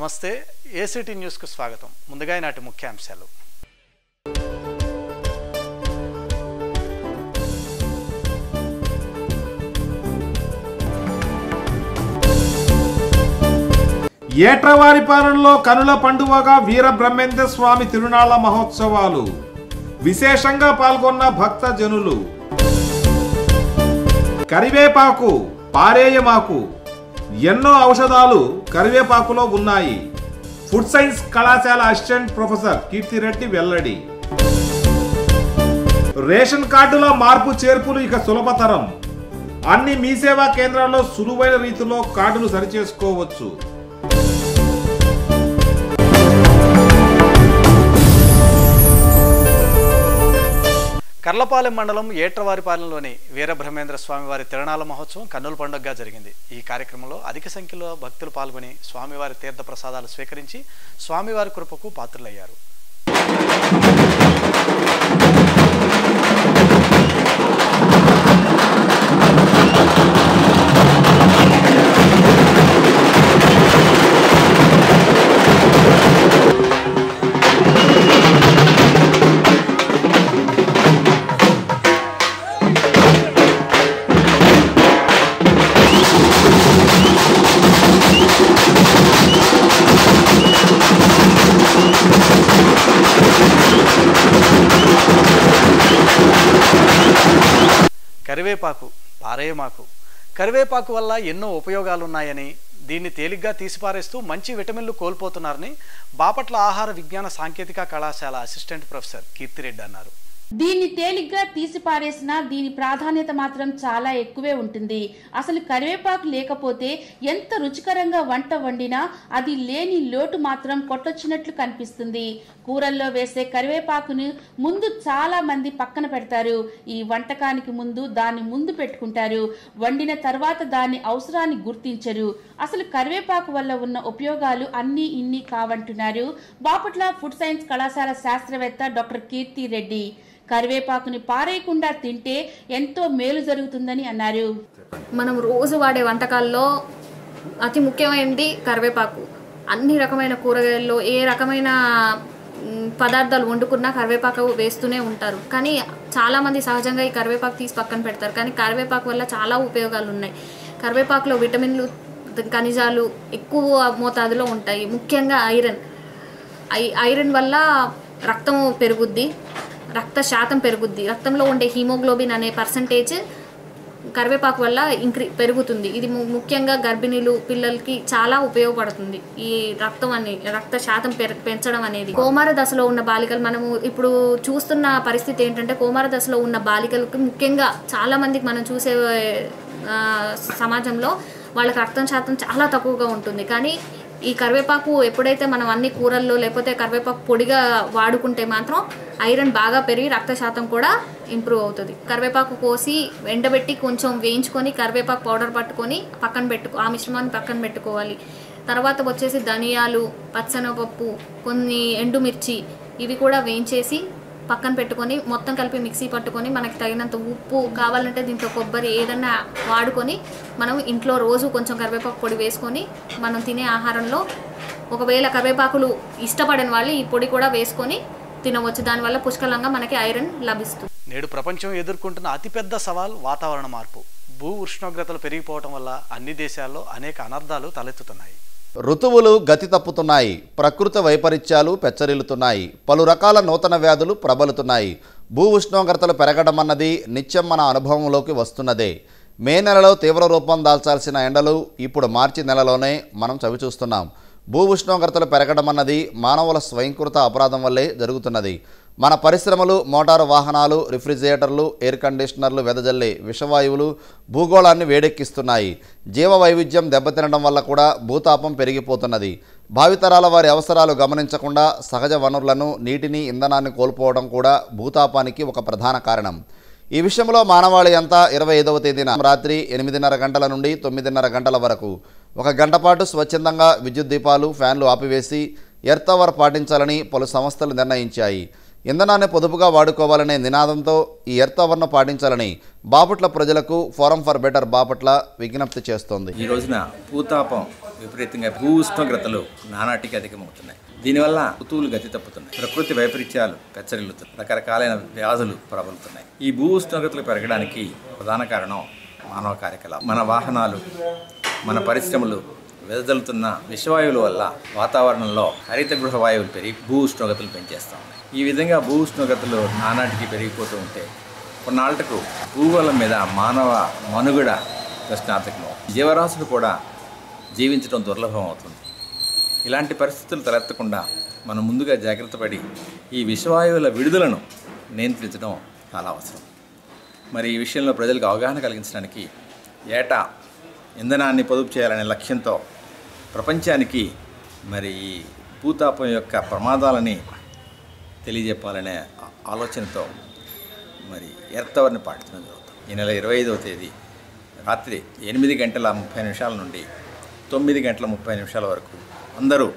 నమస్తే ఏసీటీ న్యూస్కు స్వాగతం ముందుగా ఈనాటి ముఖ్యాంశాలు ఏట్రవారిపాలెంలో కనుల పండువగా వీర బ్రహ్మేంద్ర స్వామి తిరునాళ్ల మహోత్సవాలు విశేషంగా పాల్గొన్న భక్త జనులు కరివేపాకు పారేయమాకు ఎన్నో ఔషధాలు కరివేపాకులో ఉన్నాయి ఫుడ్ సైన్స్ కళాశాల అసిస్టెంట్ ప్రొఫెసర్ కీర్తిరెడ్డి వెల్లడి రేషన్ కార్డుల మార్పు చేర్పులు ఇక సులభతరం అన్ని మీ సేవా కేంద్రాల్లో సులువైన రీతిలో కార్డులు సరిచేసుకోవచ్చు కర్లపాలెం మండలం ఏట్రవారిపాలెంలోని వీరబ్రహ్మేంద్ర స్వామివారి తిరణాల మహోత్సవం కన్నుల పండుగగా జరిగింది ఈ కార్యక్రమంలో అధిక సంఖ్యలో భక్తులు పాల్గొని స్వామివారి తీర్థ ప్రసాదాలు స్వీకరించి స్వామివారి కృపకు పాత్రులయ్యారు కరివేపాకు పారేయమాకు కరివేపాకు వల్ల ఎన్నో ఉపయోగాలున్నాయని దీన్ని తేలిగ్గా తీసిపారేస్తూ మంచి విటమిన్లు కోల్పోతున్నారని బాపట్ల ఆహార విజ్ఞాన సాంకేతిక కళాశాల అసిస్టెంట్ ప్రొఫెసర్ కీర్తిరెడ్డి అన్నారు దీన్ని తేలిగ్గా తీసి పారేసినా దీని ప్రాధాన్యత మాత్రం చాలా ఎక్కువే ఉంటుంది అసలు కరివేపాకు లేకపోతే ఎంత రుచికరంగా వంట వండినా అది లేని లోటు మాత్రం కొట్టొచ్చినట్లు కనిపిస్తుంది కూరల్లో వేసే కరివేపాకును ముందు చాలా మంది పక్కన పెడతారు ఈ వంటకానికి ముందు దాన్ని ముందు పెట్టుకుంటారు వండిన తర్వాత దాని అవసరాన్ని గుర్తించరు అసలు కరివేపాకు వల్ల ఉన్న ఉపయోగాలు అన్నీ ఇన్ని కావంటున్నారు బాపట్ల ఫుడ్ సైన్స్ కళాశాల శాస్త్రవేత్త డాక్టర్ కీర్తి రెడ్డి కరివేపాకుని పారేయకుండా తింటే ఎంతో మేలు జరుగుతుందని అన్నారు మనం రోజు వాడే వంటకాల్లో అతి ముఖ్యమైనది కరివేపాకు అన్ని రకమైన కూరగాయల్లో ఏ రకమైన మ్, పదార్థాలు వండుకున్నా కరివేపాకు వేస్తూనే ఉంటారు కానీ చాలామంది సహజంగా ఈ కరివేపాకు తీసి పక్కన పెడతారు కానీ కరివేపాకు వల్ల చాలా ఉపయోగాలు ఉన్నాయి కరివేపాకులో విటమిన్లు ఖనిజాలు ఎక్కువ మోతాదులో ఉంటాయి ముఖ్యంగా ఐరన్ ఐ ఐరన్ వల్ల రక్తం పెరుగుద్ది రక్త శాతం పెరుగుద్ది రక్తంలో ఉండే హీమోగ్లోబిన్ అనే పర్సంటేజ్ కరివేపాకు వల్ల ఇంక్రీ పెరుగుతుంది ఇది ము- ముఖ్యంగా గర్భిణీలు పిల్లలకి చాలా ఉపయోగపడుతుంది ఈ రక్తం అని రక్త శాతం పెర- పెంచడం అనేది కోమార దశలో ఉన్న బాలికలు మనము ఇప్పుడు చూస్తున్న పరిస్థితి ఏంటంటే కోమార దశలో ఉన్న బాలికలకు ముఖ్యంగా చాలా మందికి మనం చూసే ఆ, సమాజంలో వాళ్ళకి రక్తం శాతం చాలా తక్కువగా ఉంటుంది కానీ ఈ కరివేపాకు ఎప్పుడైతే మనం అన్ని కూరల్లో లేకపోతే కరివేపాకు పొడిగా వాడుకుంటే మాత్రం ఐరన్ బాగా పెరిగి రక్త శాతం కూడా ఇంప్రూవ్ అవుతుంది కరివేపాకు కోసి ఎండబెట్టి కొంచెం వేయించుకొని కరివేపాకు పౌడర్ పట్టుకొని పక్కన పెట్టుకో ఆ మిశ్రమాన్ని పక్కన పెట్టుకోవాలి తర్వాత వచ్చేసి ధనియాలు పచ్చనపప్పు కొన్ని ఎండుమిర్చి ఇవి కూడా వేయించేసి పక్కన పెట్టుకొని మొత్తం కలిపి మిక్సీ పట్టుకొని మనకి తగినంత ఉప్పు కావాలంటే దీంట్లో కొబ్బరి ఏదన్నా వాడుకొని మనం ఇంట్లో రోజు కొంచెం కరివేపాకు పొడి వేసుకొని మనం తినే ఆహారంలో ఒకవేళ కరివేపాకులు ఇష్టపడని వాళ్ళు ఈ పొడి కూడా వేసుకొని తినవచ్చు దానివల్ల పుష్కలంగా మనకి ఐరన్ లభిస్తుంది నేడు ప్రపంచం ఎదుర్కొంటున్న అతిపెద్ద సవాల్ వాతావరణ మార్పు భూ ఉష్ణోగ్రతలు పెరిగిపోవటం వల్ల అన్ని దేశాల్లో అనేక అనర్థాలు తలెత్తుతున్నాయి ఋతువులు గతి తప్పుతున్నాయి ప్రకృతి వైపరీత్యాలు పెచ్చరిల్లుతున్నాయి పలు రకాల నూతన వ్యాధులు ప్రబలుతున్నాయి భూ ఉష్ణోగ్రతలు పెరగడం అన్నది నిత్యం మన అనుభవంలోకి వస్తున్నదే మే నెలలో తీవ్ర రూపం దాల్చాల్సిన ఎండలు ఇప్పుడు మార్చి నెలలోనే మనం చవిచూస్తున్నాం భూ ఉష్ణోగ్రతలు పెరగడం అన్నది మానవుల స్వయంకృత అపరాధం వల్లే జరుగుతున్నది మన పరిశ్రమలు మోటారు వాహనాలు రిఫ్రిజిరేటర్లు ఎయిర్ కండిషనర్లు వెదజల్లే విషవాయువులు భూగోళాన్ని వేడెక్కిస్తున్నాయి జీవ వైవిధ్యం దెబ్బతినడం వల్ల కూడా భూతాపం పెరిగిపోతున్నది భావితరాల వారి అవసరాలు గమనించకుండా సహజ వనరులను నీటిని ఇంధనాన్ని కోల్పోవడం కూడా భూతాపానికి ఒక ప్రధాన కారణం ఈ విషయంలో మానవాళి అంతా ఇరవై ఐదవ తేదీన రాత్రి ఎనిమిదిన్నర గంటల నుండి తొమ్మిదిన్నర గంటల వరకు ఒక గంట పాటు స్వచ్ఛందంగా విద్యుత్ దీపాలు ఫ్యాన్లు ఆపివేసి ఎర్త్ అవర్ పాటించాలని పలు సంస్థలు నిర్ణయించాయి ఇంధనాన్ని పొదుపుగా వాడుకోవాలనే నినాదంతో ఈ ఎర్త్ అవర్ను పాటించాలని బాపట్ల ప్రజలకు ఫోరం ఫర్ బెటర్ బాపట్ల విజ్ఞప్తి చేస్తోంది ఈ రోజున భూతాపం విపరీతంగా భూ ఉష్ణోగ్రతలు నానాటికి అధికమవుతున్నాయి దీనివల్ల ఋతువులు గతి తప్పుతున్నాయి ప్రకృతి వైపరీత్యాలు పెచ్చరిల్లుతున్నాయి రకరకాలైన వ్యాధులు ప్రబలుతున్నాయి ఈ భూ ఉష్ణోగ్రతలు పెరగడానికి ప్రధాన కారణం మానవ కార్యకలాపం మన వాహనాలు మన పరిశ్రమలు వెదజల్లుతున్న విషవాయువుల వల్ల వాతావరణంలో హరిత గృహ వాయువులు పెరిగి భూ ఉష్ణోగ్రతలు పెంచేస్తూ ఉన్నాయి ఈ విధంగా భూ ఉష్ణోగ్రతలు నానాటికి పెరిగిపోతూ ఉంటే కొన్నాళ్లకు భూగోళం మీద మానవ మనుగడ ప్రశ్నార్థకం జీవరాశులు కూడా జీవించడం దుర్లభం అవుతుంది ఇలాంటి పరిస్థితులు తలెత్తకుండా మనం ముందుగా జాగ్రత్త పడి ఈ విషవాయువుల విడుదలను నియంత్రించడం చాలా అవసరం మరి ఈ విషయంలో ప్రజలకు అవగాహన కలిగించడానికి ఏటా ఇంధనాన్ని పొదుపు చేయాలనే లక్ష్యంతో ప్రపంచానికి మరి ఈ భూతాపం యొక్క ప్రమాదాలని తెలియజెప్పాలనే ఆ- ఆలోచనతో మరి ఎర్తవర్ని పాటించడం జరుగుతుంది ఈ నెల ఇరవై ఐదవ తేదీ రాత్రి ఎనిమిది గంటల ముప్పై నిమిషాల నుండి తొమ్మిది గంటల ముప్పై నిమిషాల వరకు అందరూ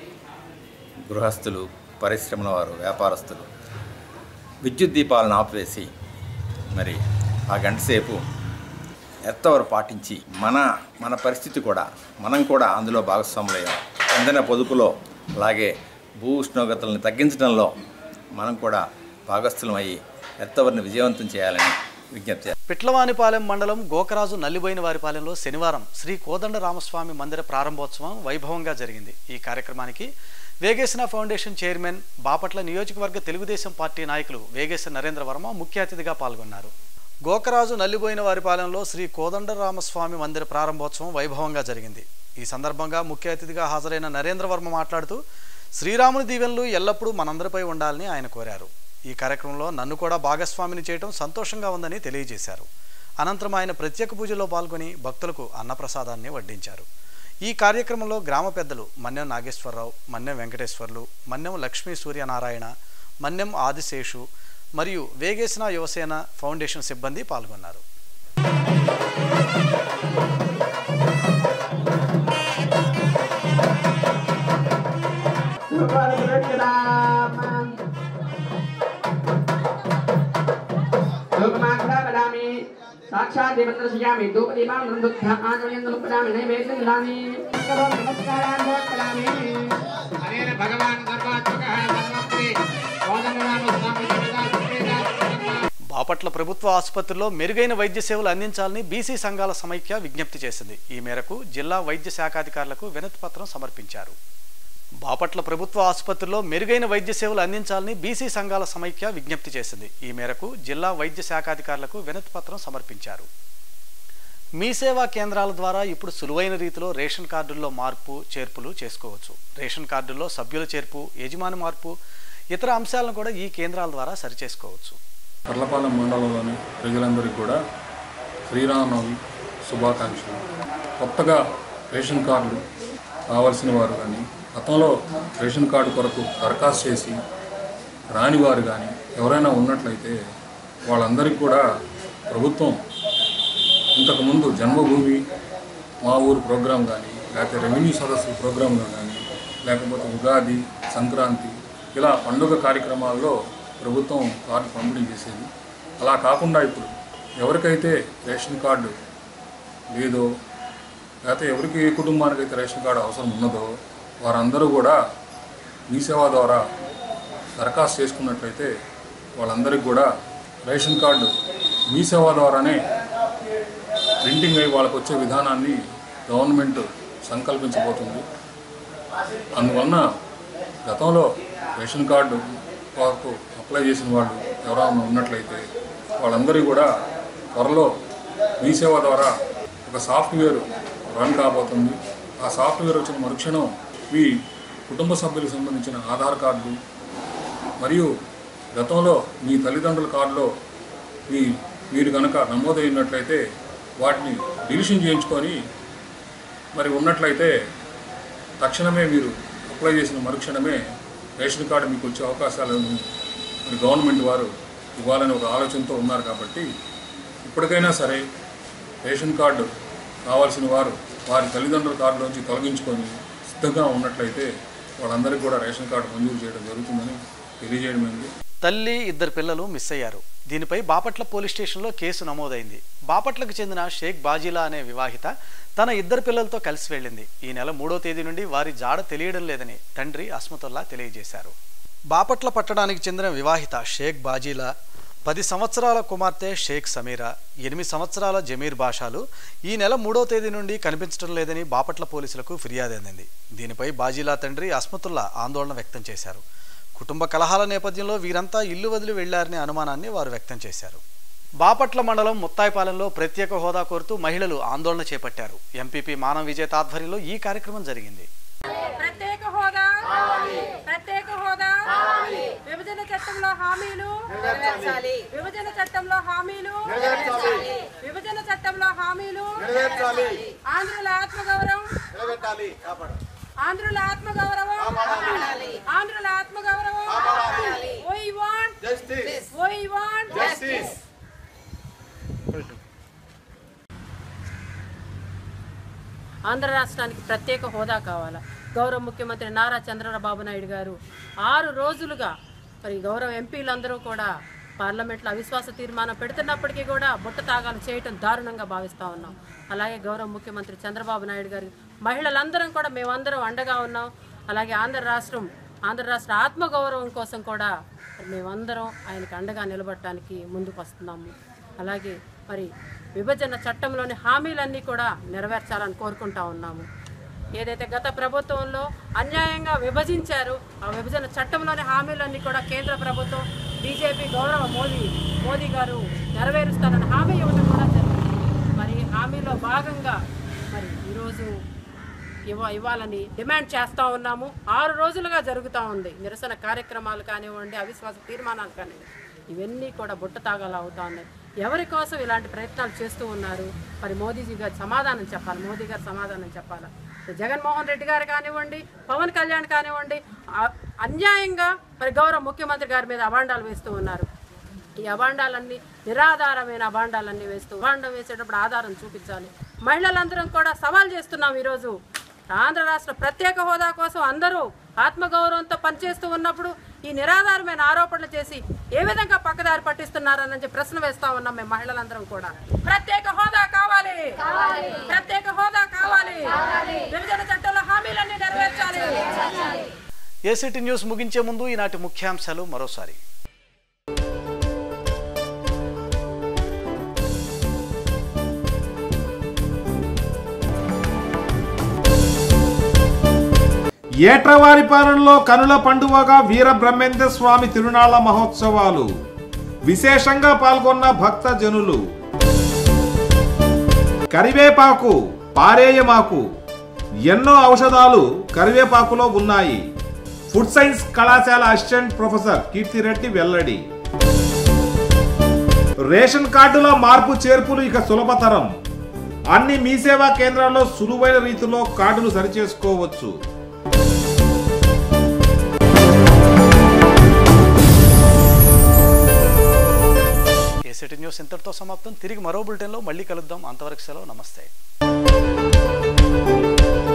గృహస్థులు పరిశ్రమల వారు వ్యాపారస్తులు విద్యుత్ దీపాలను ఆపివేసి మరి ఆ గంట సేపు ఎత్తవరు పాటించి మన మన పరిస్థితి కూడా మనం కూడా అందులో భాగస్వాములయ్యాం ఇంధన పొదుపులో అలాగే భూ ఉష్ణోగ్రతలను తగ్గించడంలో మనం కూడా భాగస్థులం అయ్యి ఎత్తవరిని విజయవంతం చేయాలని విజ్ఞప్తి చేస్తాం. పిట్లవానిపాలెం మండలం గోకరాజు నల్లిబోయిన వారిపాలెంలో శనివారం శ్రీ కోదండ రామస్వామి మందిర ప్రారంభోత్సవం వైభవంగా జరిగింది ఈ కార్యక్రమానికి వేగేసిన ఫౌండేషన్ చైర్మన్ బాపట్ల నియోజకవర్గ తెలుగుదేశం పార్టీ నాయకులు వేగేశ నరేంద్ర వర్మ ముఖ్య అతిథిగా పాల్గొన్నారు గోకరాజు నల్లిబోయిన వారిపాలెంలో శ్రీ కోదండ రామస్వామి మందిర ప్రారంభోత్సవం వైభవంగా జరిగింది ఈ సందర్భంగా ముఖ్య అతిథిగా హాజరైన నరేంద్ర వర్మ మాట్లాడుతూ శ్రీరాముని దీవెనలు ఎల్లప్పుడూ మనందరిపై ఉండాలని ఆయన కోరారు ఈ కార్యక్రమంలో నన్ను కూడా భాగస్వామిని చేయడం సంతోషంగా ఉందని తెలియజేశారు అనంతరం ఆయన ప్రత్యేక పూజలో పాల్గొని భక్తులకు అన్నప్రసాదాన్ని వడ్డించారు ఈ కార్యక్రమంలో గ్రామ పెద్దలు మన్నెం నాగేశ్వరరావు మన్నెం వెంకటేశ్వర్లు మన్నెం లక్ష్మీ సూర్యనారాయణ మన్నెం ఆదిశేషు మరియు వేగేసిన యువసేన ఫౌండేషన్ సిబ్బంది పాల్గొన్నారు లోకమాగ్రహపదామి సాక్షాత్ దేవతర్శయామి ధూపదీపాం నందుద్ధ ఆచమయందుపదామి నైవేద్యం దామి నమస్కారాన్ పదామి హరే భగవాన్ సర్వాత్మకః సర్వత్రే కోదండరామ స్వామి దేవతా సుప్రేత బాపట్ల ప్రభుత్వ ఆసుపత్రిలో మెరుగైన వైద్య సేవలు అందించాలని బీసీ సంఘాల సమైక్య విజ్ఞప్తి చేసింది ఈ మేరకు జిల్లా వైద్య శాఖాధికారులకు వినతి పత్రం సమర్పించారు బాపట్ల ప్రభుత్వ ఆసుపత్రిలో మెరుగైన వైద్య సేవలు అందించాలని బీసీ సంఘాల సమైక్య విజ్ఞప్తి చేసింది ఈ మేరకు జిల్లా వైద్య శాఖాధికారులకు వినతి పత్రం సమర్పించారు మీ సేవా కేంద్రాల ద్వారా ఇప్పుడు సులువైన రీతిలో రేషన్ కార్డుల్లో మార్పు చేర్పులు చేసుకోవచ్చు రేషన్ కార్డుల్లో సభ్యుల చేర్పు యజమాని మార్పు ఇతర అంశాలను కూడా ఈ కేంద్రాల ద్వారా సరిచేసుకోవచ్చు కర్లపాలెం మండలంలోని ప్రజలందరికీ కూడా శ్రీరామనవమి శుభాకాంక్షలు కొత్తగా రేషన్ కార్డులు కావాల్సిన వారు కానీ గతంలో రేషన్ కార్డు కొరకు దరఖాస్తు చేసి రాని వారు కానీ ఎవరైనా ఉన్నట్లయితే వాళ్ళందరికీ కూడా ప్రభుత్వం ఇంతకుముందు జన్మభూమి మా ఊరు ప్రోగ్రాం కానీ లేకపోతే రెవెన్యూ సదస్సు ప్రోగ్రాంలో కానీ లేకపోతే ఉగాది సంక్రాంతి ఇలా పండుగ కార్యక్రమాల్లో ప్రభుత్వం కార్డు పంపిణీ చేసేది అలా కాకుండా ఇప్పుడు ఎవరికైతే రేషన్ కార్డు లేదో లేకపోతే ఎవరికి ఏ కుటుంబానికైతే రేషన్ కార్డు అవసరం ఉన్నదో వారందరూ కూడా మీ సేవ ద్వారా దరఖాస్తు చేసుకున్నట్లయితే వాళ్ళందరికీ కూడా రేషన్ కార్డు మీ సేవ ద్వారానే ప్రింటింగ్ అయ్యి వాళ్ళకు వచ్చే విధానాన్ని గవర్నమెంట్ సంకల్పించబోతుంది అందువలన గతంలో రేషన్ కార్డు వాళ్ళకు అప్లై చేసిన వాళ్ళు ఎవరైనా ఉన్నట్లయితే వాళ్ళందరికీ కూడా త్వరలో మీ సేవ ద్వారా ఒక సాఫ్ట్వేర్ రన్ కాబోతుంది ఆ సాఫ్ట్వేర్ వచ్చిన మరుక్షణం మీ కుటుంబ సభ్యులకు సంబంధించిన ఆధార్ కార్డు మరియు గతంలో మీ తల్లిదండ్రుల కార్డులో మీ మీరు కనుక నమోదైనట్లయితే వాటిని డిలిషన్ చేయించుకొని మరి ఉన్నట్లయితే తక్షణమే మీరు అప్లై చేసిన మరుక్షణమే రేషన్ కార్డు మీకు వచ్చే అవకాశాలను మరి గవర్నమెంట్ వారు ఇవ్వాలని ఒక ఆలోచనతో ఉన్నారు కాబట్టి ఇప్పటికైనా సరే రేషన్ కార్డు కావాల్సిన వారు వారి తల్లిదండ్రుల కార్డులోంచి తొలగించుకొని సిద్ధంగా ఉన్నట్లయితే వాళ్ళందరికీ కూడా రేషన్ కార్డు మంజూరు చేయడం జరుగుతుందని తెలియజేయడమైంది తల్లి ఇద్దరు పిల్లలు మిస్ అయ్యారు దీనిపై బాపట్ల పోలీస్ స్టేషన్లో కేసు నమోదైంది బాపట్లకు చెందిన షేక్ బాజీలా అనే వివాహిత తన ఇద్దరు పిల్లలతో కలిసి వెళ్ళింది ఈ నెల మూడో తేదీ నుండి వారి జాడ తెలియడం లేదని తండ్రి అస్మతుల్లా తెలియజేశారు బాపట్ల పట్టణానికి చెందిన వివాహిత షేక్ బాజీలా పది సంవత్సరాల కుమార్తె షేక్ సమీరా ఎనిమిది సంవత్సరాల జమీర్ బాషాలు ఈ నెల మూడో తేదీ నుండి కనిపించడం లేదని బాపట్ల పోలీసులకు ఫిర్యాదు అందింది దీనిపై బాజీలా తండ్రి అస్మతుల్లా ఆందోళన వ్యక్తం చేశారు కుటుంబ కలహాల నేపథ్యంలో వీరంతా ఇల్లు వదిలి వెళ్లారనే అనుమానాన్ని వారు వ్యక్తం చేశారు బాపట్ల మండలం ముత్తాయిపాలెంలో ప్రత్యేక హోదా కోరుతూ మహిళలు ఆందోళన చేపట్టారు ఎంపీపీ మానవ విజేత ఆధ్వర్యంలో ఈ కార్యక్రమం జరిగింది ప్రత్యేక హోదా ప్రత్యేక హోదా విభజన చట్టంలో హామీలు విభజన చట్టంలో హామీలు విభజన చట్టంలో హామీలు ఆంధ్రుల ఆత్మగౌరవం ఆంధ్రుల ఆత్మగౌరవం ఆంధ్రుల ఆత్మగౌరవం ఓ వాంట్ జస్టిస్ ఓ వాంట్ జస్టిస్ ఆంధ్ర రాష్ట్రానికి ప్రత్యేక హోదా కావాలా గౌరవ ముఖ్యమంత్రి నారా చంద్రబాబు నాయుడు గారు ఆరు రోజులుగా మరి గౌరవ ఎంపీలందరూ కూడా పార్లమెంట్లో అవిశ్వాస తీర్మానం పెడుతున్నప్పటికీ కూడా బుట్ట తాగాలు చేయటం దారుణంగా భావిస్తూ ఉన్నాం అలాగే గౌరవ ముఖ్యమంత్రి చంద్రబాబు నాయుడు గారు మహిళలందరం కూడా మేమందరం అండగా ఉన్నాం అలాగే ఆంధ్ర రాష్ట్రం ఆంధ్ర రాష్ట్ర ఆత్మగౌరవం కోసం కూడా మేమందరం ఆయనకు అండగా నిలబడటానికి ముందుకు వస్తున్నాము అలాగే మరి విభజన చట్టంలోని హామీలన్నీ కూడా నెరవేర్చాలని కోరుకుంటా ఉన్నాము ఏదైతే గత ప్రభుత్వంలో అన్యాయంగా విభజించారో ఆ విభజన చట్టంలోని హామీలన్నీ కూడా కేంద్ర ప్రభుత్వం బీజేపీ గౌరవ మోదీ మోదీ గారు నెరవేరుస్తారని హామీ ఇవ్వడం కూడా జరిగింది మరి హామీలో భాగంగా మరి ఈరోజు ఇవ్వ ఇవ్వాలని డిమాండ్ చేస్తూ ఉన్నాము ఆరు రోజులుగా జరుగుతూ ఉంది నిరసన కార్యక్రమాలు కానివ్వండి అవిశ్వాస తీర్మానాలు కానివ్వండి ఇవన్నీ కూడా బుట్ట తాగాలు అవుతా ఉన్నాయి ఎవరి కోసం ఇలాంటి ప్రయత్నాలు చేస్తూ ఉన్నారు మరి మోదీజీ గారు సమాధానం చెప్పాలి మోదీ గారు సమాధానం చెప్పాలి జగన్మోహన్ రెడ్డి గారు కానివ్వండి పవన్ కళ్యాణ్ కానివ్వండి ఆ- అన్యాయంగా మరి గౌరవ ముఖ్యమంత్రి గారి మీద అభాండాలు వేస్తూ ఉన్నారు ఈ అభాండాలన్నీ నిరాధారమైన అభాండాలన్నీ వేస్తూ అభాండం వేసేటప్పుడు ఆధారం చూపించాలి మహిళలందరం కూడా సవాల్ చేస్తున్నాం ఈరోజు ఆంధ్ర రాష్ట్ర ప్రత్యేక హోదా కోసం అందరూ ఆత్మగౌరవంతో పనిచేస్తూ ఉన్నప్పుడు ఈ నిరాధారమైన ఆరోపణలు చేసి ఏ విధంగా పక్కదారి పట్టిస్తున్నారని చెప్పి ప్రశ్న వేస్తా ఉన్నాం మేము మహిళలందరం కూడా ప్రత్యేక హోదా కావాలి ప్రత్యేక హోదా కావాలి విభజన చట్టంలో హామీలన్నీ నెరవేర్చాలి ఏసీటీ న్యూస్ ముగించే ముందు ఈనాటి ముఖ్యాంశాలు మరోసారి ఏట్రవారిపాలెంలో కనుల పండువగా వీర బ్రహ్మేంద్ర స్వామి తిరునాళ్ల మహోత్సవాలు విశేషంగా పాల్గొన్న భక్త జనులు కరివేపాకు పారేయమాకు ఎన్నో ఔషధాలు కరివేపాకులో ఉన్నాయి ఫుడ్ సైన్స్ కళాశాల అసిస్టెంట్ ప్రొఫెసర్ కీర్తిరెడ్డి వెల్లడి రేషన్ కార్డుల మార్పు చేర్పులు ఇక సులభతరం అన్ని మీ సేవా కేంద్రాల్లో సులువైన రీతిలో కార్డులు సరిచేసుకోవచ్చు ఏసీటీ న్యూస్ ఇంతటితో సమాప్తం తిరిగి మరో బులెటిన్లో మళ్ళీ కలుద్దాం అంతవరకు సెలవు నమస్తే